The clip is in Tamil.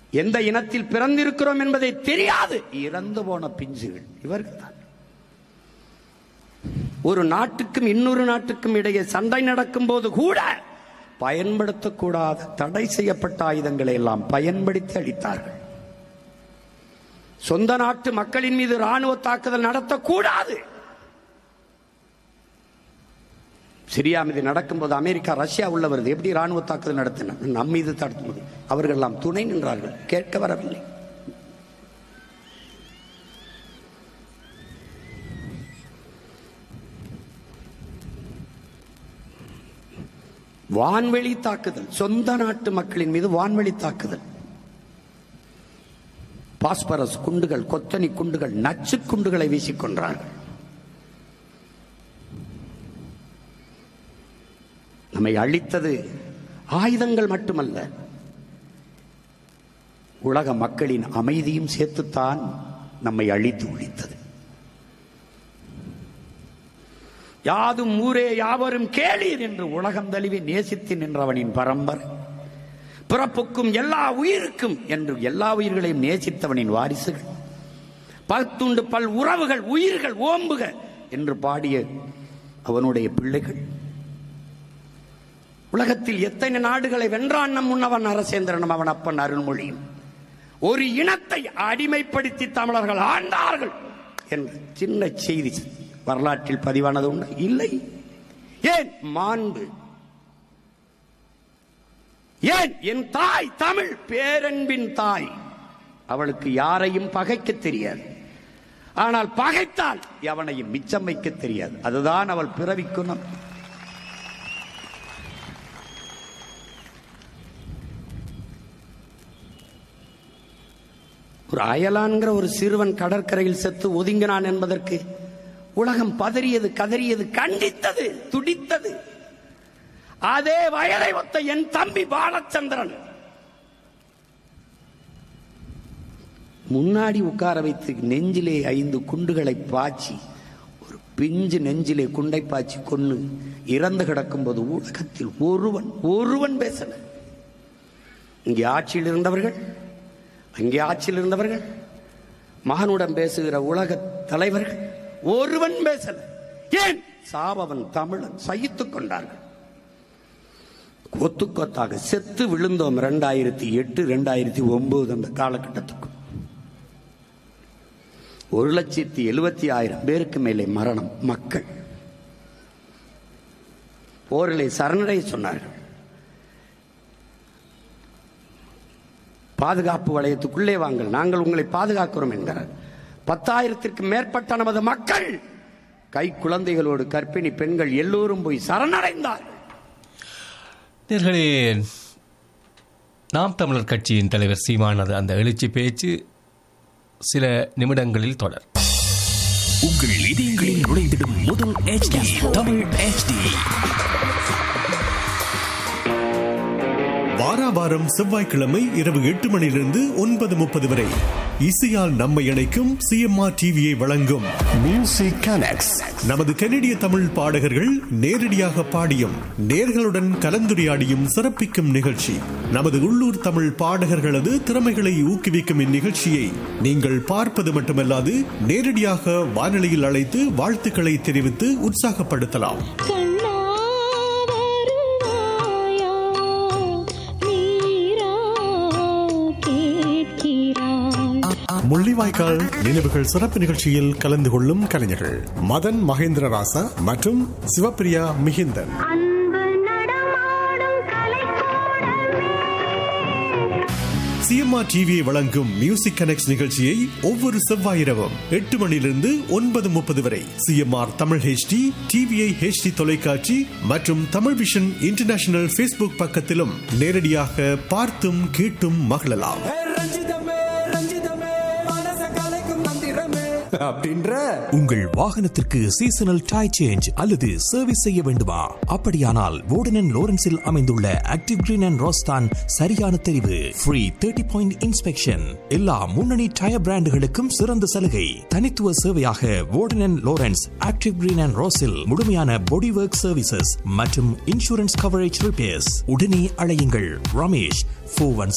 எந்த இனத்தில் பிறந்திருக்கிறோம் என்பதை தெரியாது இறந்து போன பிஞ்சுகள் இவர்கள் தான் ஒரு நாட்டுக்கும் இன்னொரு நாட்டுக்கும் இடையே சண்டை நடக்கும் போது கூட பயன்படுத்தக்கூடாத தடை செய்யப்பட்ட ஆயுதங்களை எல்லாம் பயன்படுத்தி அளித்தார்கள் சொந்த நாட்டு மக்களின் மீது ராணுவ தாக்குதல் நடத்தக்கூடாது சிரியா மீது நடக்கும்போது அமெரிக்கா ரஷ்யா உள்ள வருது எப்படி ராணுவ தாக்குதல் நடத்தின நம் மீது தடுத்துவது அவர்கள் எல்லாம் துணை நின்றார்கள் கேட்க வரவில்லை வான்வெளி தாக்குதல் சொந்த நாட்டு மக்களின் மீது வான்வெளி தாக்குதல் பாஸ்பரஸ் குண்டுகள் கொத்தனி குண்டுகள் நச்சு குண்டுகளை வீசிக் கொன்றார்கள் நம்மை அழித்தது ஆயுதங்கள் மட்டுமல்ல உலக மக்களின் அமைதியும் சேர்த்துத்தான் நம்மை அழித்து ஒழித்தது யாதும் ஊரே யாவரும் கேளீர் என்று உலகம் தழுவி நேசித்து நின்றவனின் பரம்பரை பிறப்புக்கும் எல்லா உயிருக்கும் என்று எல்லா உயிர்களையும் நேசித்தவனின் வாரிசுகள் பத்துண்டு பல் உறவுகள் உயிர்கள் ஓம்புக என்று பாடிய அவனுடைய பிள்ளைகள் உலகத்தில் எத்தனை நாடுகளை வென்றான் நம் முன்னவன் அரசேந்திரனும் அவன் அப்பன் அருள்மொழியும் ஒரு இனத்தை அடிமைப்படுத்தி தமிழர்கள் ஆண்டார்கள் என்ற சின்ன செய்தி வரலாற்றில் பதிவானது உண்டு இல்லை ஏன் மாண்பு ஏன் என் தாய் தமிழ் பேரன்பின் தாய் அவளுக்கு யாரையும் பகைக்க தெரியாது ஆனால் பகைத்தால் எவனையும் மிச்சம் வைக்க தெரியாது அதுதான் அவள் பிறவி குணம் ஒரு அயலான்கிற ஒரு சிறுவன் கடற்கரையில் செத்து ஒதுங்கினான் என்பதற்கு உலகம் பதறியது கதறியது கண்டித்தது துடித்தது அதே வயதை ஒத்த என் தம்பி பாலச்சந்திரன் முன்னாடி உட்கார வைத்து நெஞ்சிலே ஐந்து குண்டுகளை பாய்ச்சி ஒரு பிஞ்சு நெஞ்சிலே குண்டை பாய்ச்சி கொண்டு இறந்து கிடக்கும்போது உலகத்தில் ஒருவன் ஒருவன் பேசல இங்கே ஆட்சியில் இருந்தவர்கள் அங்கே ஆட்சியில் இருந்தவர்கள் மகனுடன் பேசுகிற உலக தலைவர்கள் ஒருவன் பேசல ஏன் சாபவன் தமிழன் சகித்துக் கொண்டார்கள் கொத்து கொத்தாக செத்து விழுந்தோம் ரெண்டாயிரத்தி எட்டு ரெண்டாயிரத்தி ஒன்பது அந்த காலகட்டத்துக்கு ஒரு லட்சத்தி எழுபத்தி ஆயிரம் பேருக்கு மேலே மரணம் மக்கள் போரிலே சரணடைய சொன்னார்கள் பாதுகாப்பு வளையத்துக்குள்ளே வாங்கள் நாங்கள் உங்களை பாதுகாக்கிறோம் என்கிறார் பத்தாயிரத்திற்கு மேற்பட்ட நமது மக்கள் கை குழந்தைகளோடு கர்ப்பிணி பெண்கள் எல்லோரும் போய் சரணடைந்தார்கள் நேர்களே நாம் தமிழர் கட்சியின் தலைவர் சீமானது அந்த எழுச்சி பேச்சு சில நிமிடங்களில் தொடர் உங்கள் இதயங்களில் நுழைந்திடும் முதல் HD தமிழ் HD வாராவாரம் செவ்வாய்க்கிழமை இரவு எட்டு மணியிலிருந்து ஒன்பது முப்பது வரை இசையால் நம்மை இணைக்கும் சிஎம்ஆர் டிவியை வழங்கும் மியூசிக் கனெக்ட்ஸ் நமது கனடிய தமிழ் பாடகர்கள் நேரடியாக பாடியும் நேர்களுடன் கலந்துரையாடியும் சிறப்பிக்கும் நிகழ்ச்சி நமது உள்ளூர் தமிழ் பாடகர்களது திறமைகளை ஊக்குவிக்கும் இந்நிகழ்ச்சியை நீங்கள் பார்ப்பது மட்டுமல்லாது நேரடியாக வானொலியில் அழைத்து வாழ்த்துக்களை தெரிவித்து உற்சாகப்படுத்தலாம் கண்ணா வருவாயா நீரா கேட்கிறாய் முள்ளிவாய்க்கால் நினைவுகள் சிறப்பு நிகழ்ச்சியில் கலந்து கொள்ளும் கலைஞர்கள் மதன் மகேந்திரராசா மற்றும் சிவப்பிரியா மிகிந்தன் அன்பு நடமாடும் கலைக்கூடமே சிஎம்ஆர் டிவியை வழங்கும் மியூசிக் கனெக்ட் நிகழ்ச்சியை ஒவ்வொரு செவ்வாய் இரவும் எட்டு மணியிலிருந்து ஒன்பது முப்பது வரை CMR Tamil HD TVI HD தொலைக்காட்சி மற்றும் தமிழ் விஷன் இன்டர்நேஷனல் ஃபேஸ்புக் பக்கத்திலும் நேரடியாக பார்த்தும் கேட்டும் மகிழலாம் ரஞ்சிதமே ரஞ்சிதமே மனச கலைக்கும் மந்திரமே அப்படின்ற உங்கள் வாகனத்திற்கு சீசனல் டை சேஞ்ச் அல்லது சர்வீஸ் செய்ய வேண்டுமா அப்படியானால் வோர்டன் லோரன்ஸில் அமைந்துள்ள ஆக்டிவ் கிரீன் அண்ட் ரோஸ்தான் சரியான தெரிவு ஃப்ரீ தேர்ட்டி பாயிண்ட் இன்ஸ்பெக்ஷன் எல்லா முன்னணி டயர் பிராண்டுகளுக்கும் சிறந்த சலுகை தனித்துவ சேவையாக வோர்டன் லோரன்ஸ் ஆக்டிவ் கிரீன் அண்ட் ரோஸில் முழுமையான பாடி ஒர்க் சர்வீசஸ் மற்றும் இன்சூரன்ஸ் கவரேஜ் ரிப்பேர்ஸ் உடனே அழையுங்கள் ரமேஷ் ஃபோர் ஒன்